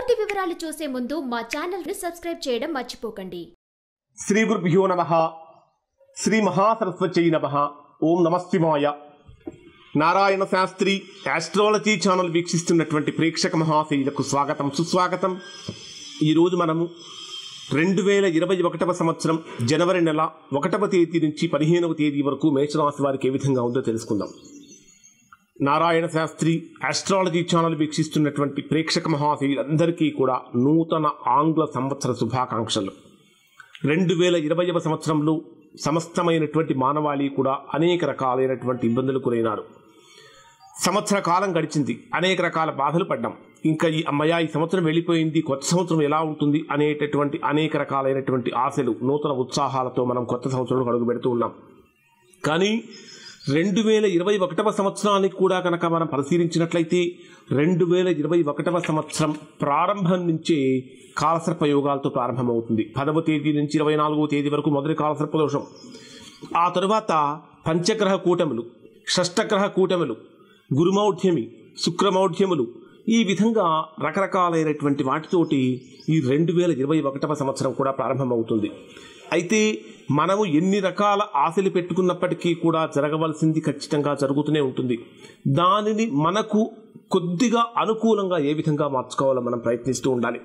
పూర్తి వివరాలు చూసే ముందు మా ఛానల్ ని సబ్స్క్రైబ్ చేయడం మర్చిపోకండి శ్రీ గురుభ్యో నమ శ్రీ మహాసరస్వత్యై నమ ఓం నమశివాయ నారాయణ శాస్త్రి ఆస్ట్రాలజీ ఛానల్ వీక్షిస్తున్నటువంటి ప్రేక్షక మహాశైలకు స్వాగతం సుస్వాగతం ఈరోజు మనము రెండు వేల ఇరవై ఒకటవ సంవత్సరం జనవరి నెల ఒకటవ తేదీ నుంచి పదిహేనవ తేదీ వరకు మేషరాశి వారికి ఏ విధంగా ఉందో తెలుసుకుందాం నారాయణ శాస్త్రి ఆస్ట్రాలజీ ఛానల్ వీక్షిస్తున్నటువంటి ప్రేక్షక మహాశైలందరికీ కూడా నూతన ఆంగ్ల సంవత్సర శుభాకాంక్షలు రెండు వేల ఇరవైవ సంవత్సరంలో సమస్తమైనటువంటి మానవాళి కూడా అనేక రకాలైనటువంటి ఇబ్బందులు గురైనారు సంవత్సర కాలం గడిచింది అనేక రకాల బాధలు పడ్డాం ఇంకా ఈ అమ్మయ్య ఈ సంవత్సరం వెళ్ళిపోయింది కొత్త సంవత్సరం ఎలా ఉంటుంది అనేటటువంటి అనేక రకాలైనటువంటి ఆశలు నూతన ఉత్సాహాలతో మనం కొత్త సంవత్సరంలో అడుగు పెడుతూ ఉన్నాం కానీ రెండు వేల ఇరవై ఒకటవ సంవత్సరానికి కూడా కనుక మనం పరిశీలించినట్లయితే రెండు వేల ఇరవై ఒకటవ సంవత్సరం ప్రారంభం నుంచే కాలసర్ప యోగాలతో ప్రారంభమవుతుంది పదవ తేదీ నుంచి ఇరవై నాలుగవ తేదీ వరకు మొదటి కాలసర్ప దోషం ఆ తరువాత పంచగ్రహ కూటములు షష్టగ్రహ కూటములు గురుమౌఢ్యమి శుక్రమౌఢ్యములు ఈ విధంగా రకరకాలైనటువంటి వాటితోటి ఈ రెండు వేల ఇరవై ఒకటవ సంవత్సరం కూడా ప్రారంభమవుతుంది అయితే మనము ఎన్ని రకాల ఆశలు పెట్టుకున్నప్పటికీ కూడా జరగవలసింది ఖచ్చితంగా జరుగుతూనే ఉంటుంది దానిని మనకు కొద్దిగా అనుకూలంగా ఏ విధంగా మార్చుకోవాలో మనం ప్రయత్నిస్తూ ఉండాలి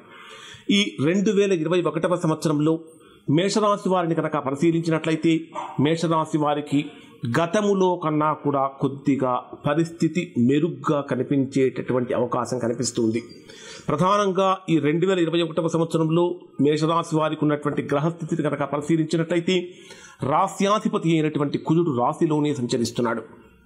ఈ రెండు వేల ఇరవై ఒకటవ సంవత్సరంలో మేషరాశి వారిని కనుక పరిశీలించినట్లయితే మేషరాశి వారికి గతములో కన్నా కూడా కొద్దిగా పరిస్థితి మెరుగ్గా కనిపించేటటువంటి అవకాశం కనిపిస్తుంది ప్రధానంగా ఈ రెండు వేల ఇరవై ఒకటవ సంవత్సరంలో మేషరాశి వారికి ఉన్నటువంటి గ్రహస్థితిని కనుక పరిశీలించినట్లయితే రాస్యాధిపతి అయినటువంటి కుజుడు రాశిలోనే సంచరిస్తున్నాడు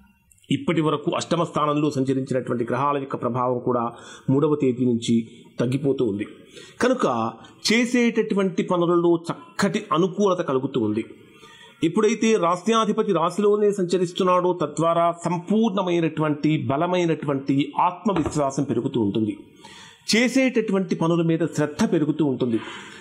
ఇప్పటి వరకు అష్టమ స్థానంలో సంచరించినటువంటి గ్రహాల యొక్క ప్రభావం కూడా మూడవ తేదీ నుంచి తగ్గిపోతూ ఉంది కనుక చేసేటటువంటి పనులలో చక్కటి అనుకూలత కలుగుతూ ఉంది ఎప్పుడైతే రాష్ట్రాధిపతి రాశిలోనే సంచరిస్తున్నాడో తద్వారా సంపూర్ణమైనటువంటి బలమైనటువంటి ఆత్మవిశ్వాసం పెరుగుతూ ఉంటుంది చేసేటటువంటి పనుల మీద శ్రద్ధ పెరుగుతూ ఉంటుంది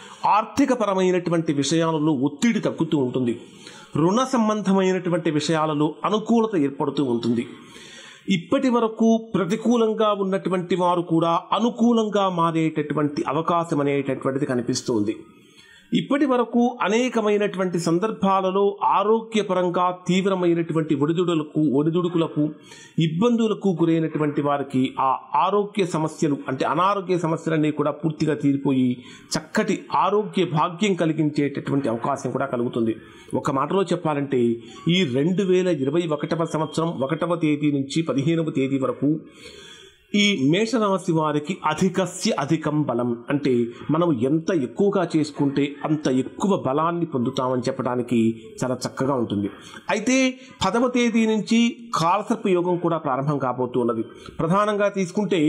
ఆర్థికపరమైనటువంటి విషయాలలో ఒత్తిడి తగ్గుతూ ఉంటుంది రుణ సంబంధమైనటువంటి విషయాలలో అనుకూలత ఏర్పడుతూ ఉంటుంది ఇప్పటి వరకు ప్రతికూలంగా ఉన్నటువంటి వారు కూడా అనుకూలంగా మారేటటువంటి అవకాశం అనేటటువంటిది కనిపిస్తుంది ఇప్పటి వరకు అనేకమైనటువంటి సందర్భాలలో ఆరోగ్యపరంగా తీవ్రమైనటువంటి ఒడిదుడులకు ఒడిదుడుకులకు ఇబ్బందులకు గురైనటువంటి వారికి ఆ ఆరోగ్య సమస్యలు అంటే అనారోగ్య సమస్యలన్నీ కూడా పూర్తిగా తీరిపోయి చక్కటి ఆరోగ్య భాగ్యం కలిగించేటటువంటి అవకాశం కూడా కలుగుతుంది ఒక మాటలో చెప్పాలంటే ఈ రెండు వేల ఇరవై ఒకటవ సంవత్సరం ఒకటవ తేదీ నుంచి పదిహేనవ తేదీ వరకు ఈ మేషరాశి వారికి అధికస్య అధికం బలం అంటే మనం ఎంత ఎక్కువగా చేసుకుంటే అంత ఎక్కువ బలాన్ని పొందుతామని చెప్పడానికి చాలా చక్కగా ఉంటుంది అయితే పదవ తేదీ నుంచి కాలసర్ప యోగం కూడా ప్రారంభం కాబోతున్నది ప్రధానంగా తీసుకుంటే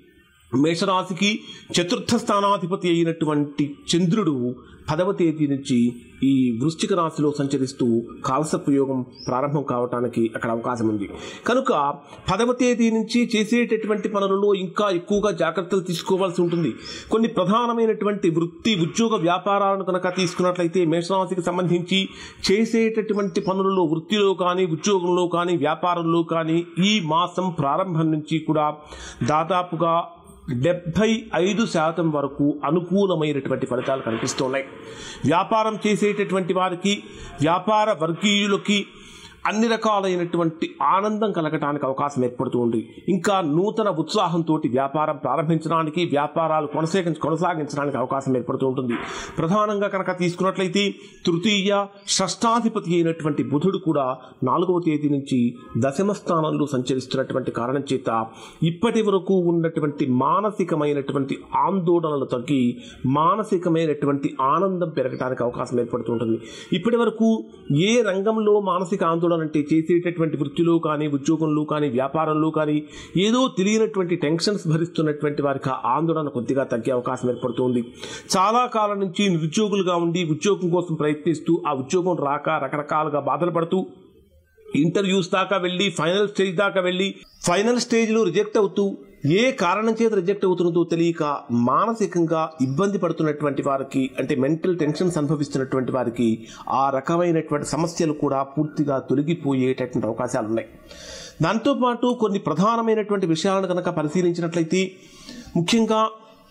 మేషరాశికి చతుర్థ స్థానాధిపతి అయినటువంటి చంద్రుడు పదవ తేదీ నుంచి ఈ వృశ్చిక రాశిలో సంచరిస్తూ కాలసర్ప యోగం ప్రారంభం కావటానికి అక్కడ అవకాశం ఉంది కనుక పదవ తేదీ నుంచి చేసేటటువంటి పనులలో ఇంకా ఎక్కువగా జాగ్రత్తలు తీసుకోవాల్సి ఉంటుంది కొన్ని ప్రధానమైనటువంటి వృత్తి ఉద్యోగ వ్యాపారాలను కనుక తీసుకున్నట్లయితే మేషరాశికి సంబంధించి చేసేటటువంటి పనులలో వృత్తిలో కానీ ఉద్యోగంలో కానీ వ్యాపారంలో కానీ ఈ మాసం ప్రారంభం నుంచి కూడా దాదాపుగా డెబ్భై ఐదు శాతం వరకు అనుకూలమైనటువంటి ఫలితాలు కనిపిస్తున్నాయి వ్యాపారం చేసేటటువంటి వారికి వ్యాపార వర్గీయులకి అన్ని రకాలైనటువంటి ఆనందం కలగటానికి అవకాశం ఏర్పడుతూ ఉంది ఇంకా నూతన ఉత్సాహంతో వ్యాపారం ప్రారంభించడానికి వ్యాపారాలు కొనసాగి కొనసాగించడానికి అవకాశం ఏర్పడుతూ ఉంటుంది ప్రధానంగా కనుక తీసుకున్నట్లయితే తృతీయ షష్టాధిపతి అయినటువంటి బుధుడు కూడా నాలుగవ తేదీ నుంచి దశమ స్థానంలో సంచరిస్తున్నటువంటి కారణం చేత ఇప్పటి వరకు ఉన్నటువంటి మానసికమైనటువంటి ఆందోళనలు తగ్గి మానసికమైనటువంటి ఆనందం పెరగడానికి అవకాశం ఏర్పడుతుంటుంది ఇప్పటి వరకు ఏ రంగంలో మానసిక ఆందోళన అంటే చేసేటటువంటి వృత్తిలో కానీ ఉద్యోగంలో కానీ వ్యాపారంలో కానీ ఏదో తెలియనటువంటి టెన్షన్స్ భరిస్తున్నటువంటి వారికి ఆ ఆందోళన కొద్దిగా తగ్గే అవకాశం ఏర్పడుతుంది చాలా కాలం నుంచి నిరుద్యోగులుగా ఉండి ఉద్యోగం కోసం ప్రయత్నిస్తూ ఆ ఉద్యోగం రాక రకరకాలుగా బాధలు పడుతూ ఇంటర్వ్యూస్ దాకా వెళ్ళి ఫైనల్ స్టేజ్ దాకా వెళ్ళి ఫైనల్ స్టేజ్లో రిజెక్ట్ అవుతూ ఏ కారణం చేత రిజెక్ట్ అవుతున్నదో తెలియక మానసికంగా ఇబ్బంది పడుతున్నటువంటి వారికి అంటే మెంటల్ టెన్షన్స్ అనుభవిస్తున్నటువంటి వారికి ఆ రకమైనటువంటి సమస్యలు కూడా పూర్తిగా తొలగిపోయేటటువంటి అవకాశాలు ఉన్నాయి దాంతోపాటు కొన్ని ప్రధానమైనటువంటి విషయాలను కనుక పరిశీలించినట్లయితే ముఖ్యంగా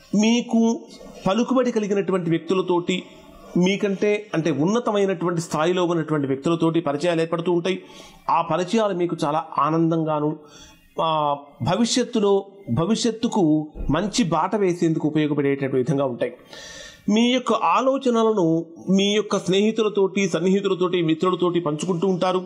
మీకు పలుకుబడి కలిగినటువంటి వ్యక్తులతోటి మీకంటే అంటే ఉన్నతమైనటువంటి స్థాయిలో ఉన్నటువంటి వ్యక్తులతోటి పరిచయాలు ఏర్పడుతూ ఉంటాయి ఆ పరిచయాలు మీకు చాలా ఆనందంగాను ఆ, భవిష్యత్తులో భవిష్యత్తుకు మంచి బాట వేసేందుకు ఉపయోగపడేటటువంటి విధంగా ఉంటాయి మీ యొక్క ఆలోచనలను మీ యొక్క స్నేహితులతోటి సన్నిహితులతోటి మిత్రులతోటి పంచుకుంటూ ఉంటారు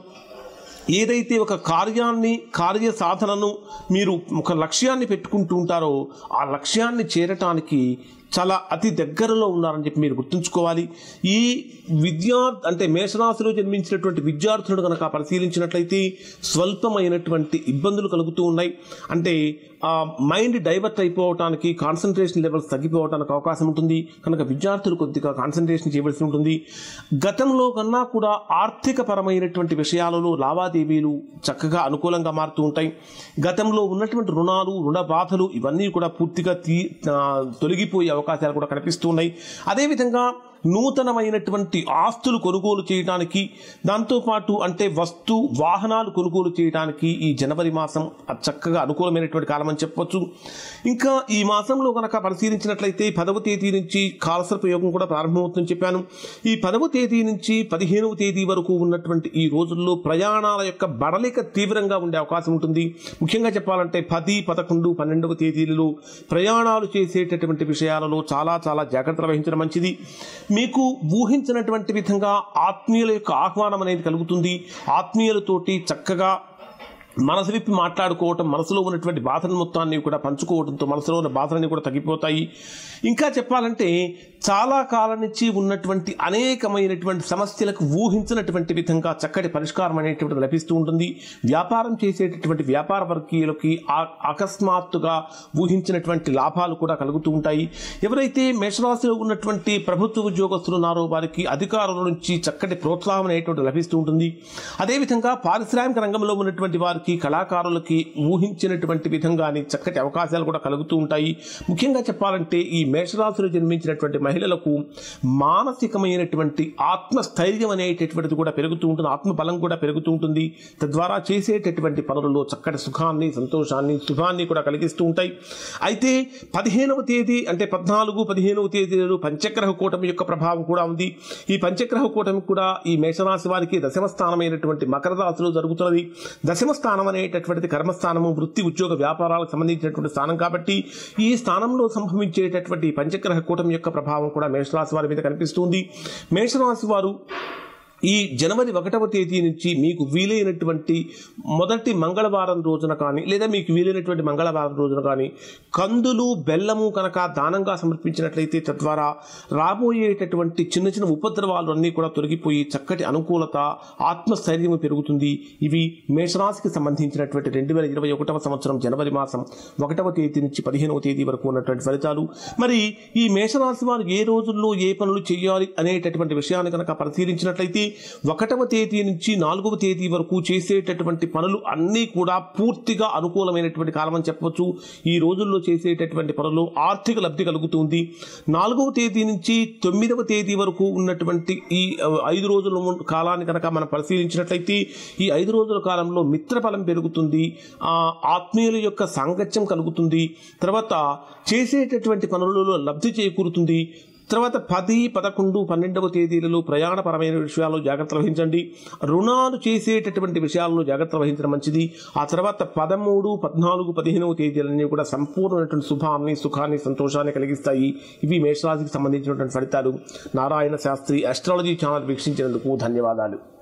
ఏదైతే ఒక కార్యాన్ని కార్య సాధనను మీరు ఒక లక్ష్యాన్ని పెట్టుకుంటూ ఉంటారో ఆ లక్ష్యాన్ని చేరటానికి చాలా అతి దగ్గరలో ఉన్నారని చెప్పి మీరు గుర్తుంచుకోవాలి ఈ విద్యా అంటే మేషరాశిలో జన్మించినటువంటి విద్యార్థులను కనుక పరిశీలించినట్లయితే స్వల్పమైనటువంటి ఇబ్బందులు కలుగుతూ ఉన్నాయి అంటే ఆ మైండ్ డైవర్ట్ అయిపోవటానికి కాన్సన్ట్రేషన్ లెవెల్స్ తగ్గిపోవడానికి అవకాశం ఉంటుంది కనుక విద్యార్థులు కొద్దిగా కాన్సన్ట్రేషన్ చేయవలసి ఉంటుంది గతంలో కన్నా కూడా ఆర్థిక పరమైనటువంటి విషయాలలో లావాదేవీలు చక్కగా అనుకూలంగా మారుతూ ఉంటాయి గతంలో ఉన్నటువంటి రుణాలు రుణ బాధలు ఇవన్నీ కూడా పూర్తిగా తీ ఆ, తొలగిపోయే అవకాశాలు కూడా కనిపిస్తూ ఉన్నాయి అదేవిధంగా నూతనమైనటువంటి ఆస్తులు కొనుగోలు చేయడానికి దాంతోపాటు అంటే వస్తు వాహనాలు కొనుగోలు చేయడానికి ఈ జనవరి మాసం అది చక్కగా అనుకూలమైనటువంటి కాలం అని చెప్పవచ్చు ఇంకా ఈ మాసంలో కనుక పరిశీలించినట్లయితే పదవ తేదీ నుంచి కాలసర ప్రయోగం కూడా ప్రారంభమవుతుందని చెప్పాను ఈ పదవ తేదీ నుంచి పదిహేనవ తేదీ వరకు ఉన్నటువంటి ఈ రోజుల్లో ప్రయాణాల యొక్క బడలిక తీవ్రంగా ఉండే అవకాశం ఉంటుంది ముఖ్యంగా చెప్పాలంటే పది పదకొండు పన్నెండవ తేదీలలో ప్రయాణాలు చేసేటటువంటి విషయాలలో చాలా చాలా జాగ్రత్తలు వహించడం మంచిది మీకు ఊహించినటువంటి విధంగా ఆత్మీయుల యొక్క ఆహ్వానం అనేది కలుగుతుంది ఆత్మీయులతోటి చక్కగా మనసు విప్పి మాట్లాడుకోవటం మనసులో ఉన్నటువంటి బాధను మొత్తాన్ని కూడా పంచుకోవడంతో మనసులో ఉన్న బాధలన్నీ కూడా తగ్గిపోతాయి ఇంకా చెప్పాలంటే చాలా కాలం నుంచి ఉన్నటువంటి అనేకమైనటువంటి సమస్యలకు ఊహించినటువంటి విధంగా చక్కటి పరిష్కారం అనేటువంటిది లభిస్తూ ఉంటుంది వ్యాపారం చేసేటటువంటి వ్యాపార వర్గీయులకి ఆ- అకస్మాత్తుగా ఊహించినటువంటి లాభాలు కూడా కలుగుతూ ఉంటాయి ఎవరైతే మేషరాశిలో ఉన్నటువంటి ప్రభుత్వ ఉద్యోగస్తులు ఉన్నారో వారికి అధికారుల నుంచి చక్కటి ప్రోత్సాహం అనేటువంటి లభిస్తూ ఉంటుంది అదేవిధంగా పారిశ్రామిక రంగంలో ఉన్నటువంటి వారికి కళాకారులకి ఊహించినటువంటి విధంగానే చక్కటి అవకాశాలు కూడా కలుగుతూ ఉంటాయి ముఖ్యంగా చెప్పాలంటే ఈ మేషరాశిలో జన్మించినటువంటి మహిళలకు మానసికమైనటువంటి ఆత్మస్థైర్యం అనేటటువంటిది కూడా పెరుగుతూ ఉంటుంది ఆత్మబలం కూడా పెరుగుతూ ఉంటుంది తద్వారా చేసేటటువంటి పనులలో చక్కటి సుఖాన్ని సంతోషాన్ని శుభాన్ని కూడా కలిగిస్తూ ఉంటాయి అయితే పదిహేనవ తేదీ అంటే పద్నాలుగు పదిహేనవ తేదీలలో పంచగ్రహ కూటమి యొక్క ప్రభావం కూడా ఉంది ఈ పంచగ్రహ కూటమి కూడా ఈ మేషరాశి వారికి దశమ స్థానమైనటువంటి మకర రాశిలో జరుగుతున్నది దశమ స్థానం అనేటటువంటిది కర్మస్థానము వృత్తి ఉద్యోగ వ్యాపారాలకు సంబంధించినటువంటి స్థానం కాబట్టి ఈ స్థానంలో సంభవించేటటువంటి ఈ పంచగ్రహ కూటమి యొక్క ప్రభావం కూడా మేషరాశి వారి మీద కనిపిస్తుంది మేషరాశి వారు ఈ జనవరి ఒకటవ తేదీ నుంచి మీకు వీలైనటువంటి మొదటి మంగళవారం రోజున కానీ లేదా మీకు వీలైనటువంటి మంగళవారం రోజున కానీ కందులు బెల్లము కనుక దానంగా సమర్పించినట్లయితే తద్వారా రాబోయేటటువంటి చిన్న చిన్న ఉపద్రవాలు అన్నీ కూడా తొలగిపోయి చక్కటి అనుకూలత ఆత్మస్థైర్యం పెరుగుతుంది ఇవి మేషరాశికి సంబంధించినటువంటి రెండు వేల ఇరవై ఒకటవ సంవత్సరం జనవరి మాసం ఒకటవ తేదీ నుంచి పదిహేనవ తేదీ వరకు ఉన్నటువంటి ఫలితాలు మరి ఈ మేషరాశి వారు ఏ రోజుల్లో ఏ పనులు చేయాలి అనేటటువంటి విషయాన్ని కనుక పరిశీలించినట్లయితే ఒకటవ తేదీ నుంచి నాలుగవ తేదీ వరకు చేసేటటువంటి పనులు అన్నీ కూడా పూర్తిగా అనుకూలమైనటువంటి కాలం అని చెప్పవచ్చు ఈ రోజుల్లో చేసేటటువంటి పనులు ఆర్థిక లబ్ధి కలుగుతుంది నాలుగవ తేదీ నుంచి తొమ్మిదవ తేదీ వరకు ఉన్నటువంటి ఈ ఆ, ఐదు రోజుల ము- కాలాన్ని కనుక మనం పరిశీలించినట్లయితే ఈ ఐదు రోజుల కాలంలో మిత్రఫలం పెరుగుతుంది ఆ ఆత్మీయుల యొక్క సాంగత్యం కలుగుతుంది తర్వాత చేసేటటువంటి పనులలో లబ్ధి చేకూరుతుంది తర్వాత పది పదకొండు పన్నెండవ తేదీలలో ప్రయాణపరమైన విషయాల్లో జాగ్రత్త వహించండి రుణాలు చేసేటటువంటి విషయాల్లో జాగ్రత్త వహించడం మంచిది ఆ తర్వాత పదమూడు పద్నాలుగు పదిహేనవ తేదీలన్నీ కూడా సంపూర్ణమైనటువంటి శుభాన్ని సుఖాన్ని సంతోషాన్ని కలిగిస్తాయి ఇవి మేషరాశికి సంబంధించినటువంటి ఫలితాలు నారాయణ శాస్త్రి అస్ట్రాలజీ ఛానల్ వీక్షించినందుకు ధన్యవాదాలు